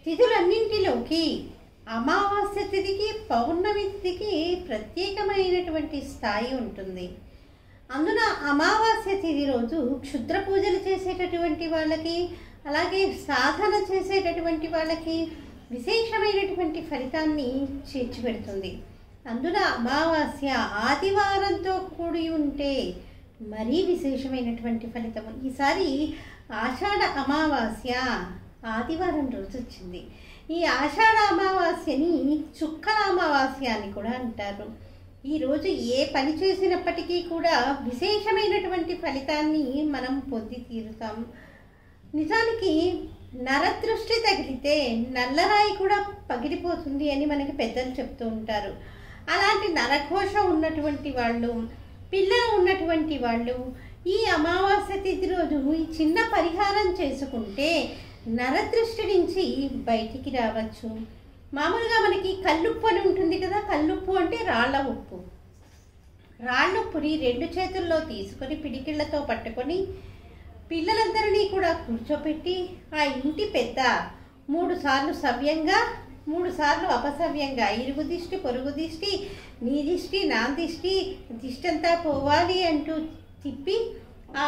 తిథులన్నింటిలోకి అమావాస్య తిథికి పౌర్ణమి తిథికి ప్రత్యేకమైనటువంటి స్థాయి ఉంటుంది అందున అమావాస్య తిథి రోజు క్షుద్ర పూజలు చేసేటటువంటి వాళ్ళకి అలాగే సాధన చేసేటటువంటి వాళ్ళకి విశేషమైనటువంటి ఫలితాన్ని చేర్చిపెడుతుంది అందున అమావాస్య ఆదివారంతో కూడి ఉంటే మరీ విశేషమైనటువంటి ఫలితం ఈసారి ఆషాఢ అమావాస్య ఆదివారం రోజు వచ్చింది ఈ ఆషాఢ అమావాస్యని చుక్కల అమావాస్య అని కూడా అంటారు ఈరోజు ఏ పని చేసినప్పటికీ కూడా విశేషమైనటువంటి ఫలితాన్ని మనం పొంది తీరుతాం నిజానికి నరదృష్టి తగిలితే నల్లరాయి కూడా పగిలిపోతుంది అని మనకి పెద్దలు చెప్తూ ఉంటారు అలాంటి నరఘోష ఉన్నటువంటి వాళ్ళు పిల్లలు ఉన్నటువంటి వాళ్ళు ఈ అమావాస్య తిథి రోజు ఈ చిన్న పరిహారం చేసుకుంటే నరదృష్టి నుంచి బయటికి రావచ్చు మామూలుగా మనకి కల్లుప్పు అని ఉంటుంది కదా కల్లుప్పు అంటే రాళ్ళ ఉప్పు రాళ్ళుప్పుని రెండు చేతుల్లో తీసుకొని పిడికిళ్లతో పట్టుకొని పిల్లలందరినీ కూడా కూర్చోపెట్టి ఆ ఇంటి పెద్ద మూడు సార్లు సవ్యంగా మూడు సార్లు అపసవ్యంగా ఇరుగు దిష్టి పొరుగు దిష్టి నీ దిష్టి నా దిష్టి దిష్టంతా పోవాలి అంటూ తిప్పి ఆ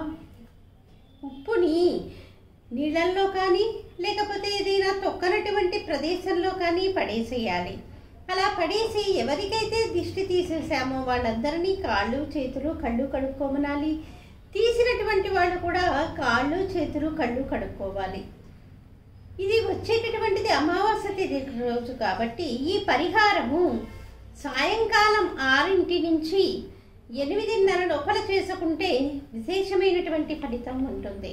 ఉప్పుని నీళ్ళల్లో కానీ లేకపోతే ఏదైనా తొక్కనటువంటి ప్రదేశంలో కానీ పడేసేయాలి అలా పడేసి ఎవరికైతే దిష్టి తీసేసామో వాళ్ళందరినీ కాళ్ళు చేతులు కళ్ళు కడుక్కోమనాలి తీసినటువంటి వాళ్ళు కూడా కాళ్ళు చేతులు కళ్ళు కడుక్కోవాలి ఇది వచ్చేటటువంటిది అమావాస్య తిథి రోజు కాబట్టి ఈ పరిహారము సాయంకాలం ఆరింటి నుంచి ఎనిమిదిన్నర లోపల చేసుకుంటే విశేషమైనటువంటి ఫలితం ఉంటుంది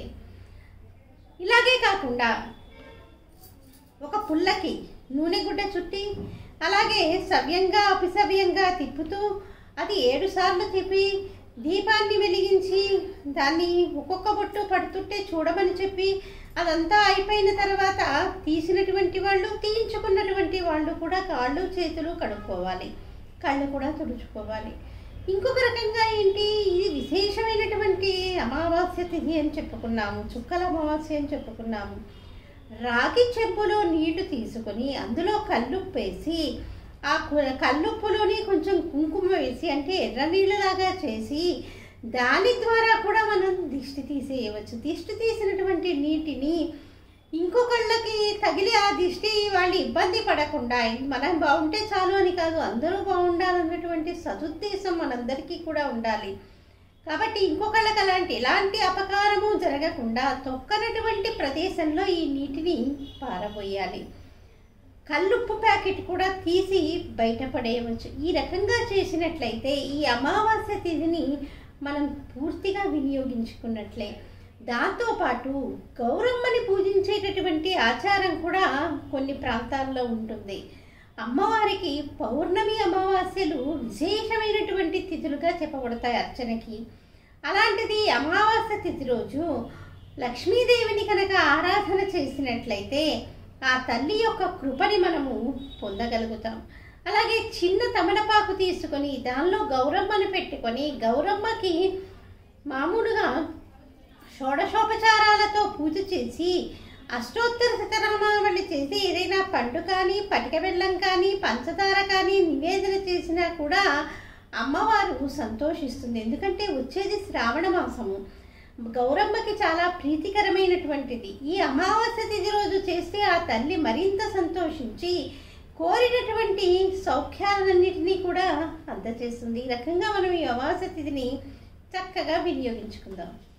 ఇలాగే కాకుండా ఒక పుల్లకి నూనె గుడ్డ చుట్టి అలాగే సవ్యంగా అపిసవ్యంగా తిప్పుతూ అది ఏడు సార్లు తిప్పి దీపాన్ని వెలిగించి దాన్ని ఒక్కొక్క బొట్టు పడుతుంటే చూడమని చెప్పి అదంతా అయిపోయిన తర్వాత తీసినటువంటి వాళ్ళు తీయించుకున్నటువంటి వాళ్ళు కూడా కాళ్ళు చేతులు కడుక్కోవాలి కళ్ళు కూడా తుడుచుకోవాలి ఇంకొక రకంగా ఏంటి ఇది విశేషమైనటువంటి అమావాస్య తిథి అని చెప్పుకున్నాము చుక్కల అమావాస్య అని చెప్పుకున్నాము రాగి చెంబులో నీళ్లు తీసుకొని అందులో కల్లుప్పు వేసి ఆ కు- కల్లుప్పులోని కొంచెం కుంకుమ వేసి అంటే ఎర్ర నీళ్ళలాగా చేసి దాని ద్వారా కూడా మనం దిష్టి తీసేయవచ్చు దిష్టి తీసినటువంటి నీటిని ఇంకొకళ్ళకి తగిలి ఆ దిష్టి వాళ్ళు ఇబ్బంది పడకుండా మనం బాగుంటే చాలు అని కాదు అందరూ బాగుండాలన్నటువంటి సదుద్దేశం మనందరికీ కూడా ఉండాలి కాబట్టి ఇంకొకళ్ళకి అలాంటి ఎలాంటి అపకారము జరగకుండా తొక్కనటువంటి ప్రదేశంలో ఈ నీటిని పారబోయాలి కల్లుప్పు ప్యాకెట్ కూడా తీసి బయటపడేయవచ్చు ఈ రకంగా చేసినట్లయితే ఈ అమావాస్య తిథిని మనం పూర్తిగా వినియోగించుకున్నట్లే దాంతోపాటు గౌరమ్మని పూజించేటటువంటి ఆచారం కూడా కొన్ని ప్రాంతాల్లో ఉంటుంది అమ్మవారికి పౌర్ణమి అమావాస్యలు విశేషమైనటువంటి తిథులుగా చెప్పబడతాయి అర్చనకి అలాంటిది అమావాస్య తిథి రోజు లక్ష్మీదేవిని కనుక ఆరాధన చేసినట్లయితే ఆ తల్లి యొక్క కృపని మనము పొందగలుగుతాం అలాగే చిన్న తమలపాకు తీసుకొని దానిలో గౌరమ్మని పెట్టుకొని గౌరమ్మకి మామూలుగా షోడశోపచారాలతో పూజ చేసి అష్టోత్తర శతనామావళి చేసి ఏదైనా పండు కానీ పటిక బెల్లం కానీ పంచదార కానీ నివేదన చేసినా కూడా అమ్మవారు సంతోషిస్తుంది ఎందుకంటే వచ్చేది శ్రావణ మాసము గౌరమ్మకి చాలా ప్రీతికరమైనటువంటిది ఈ అమావాస్య తిథి రోజు చేస్తే ఆ తల్లి మరింత సంతోషించి కోరినటువంటి సౌఖ్యాలన్నింటినీ కూడా అందజేస్తుంది ఈ రకంగా మనం ఈ అమావాస్య తిథిని చక్కగా వినియోగించుకుందాం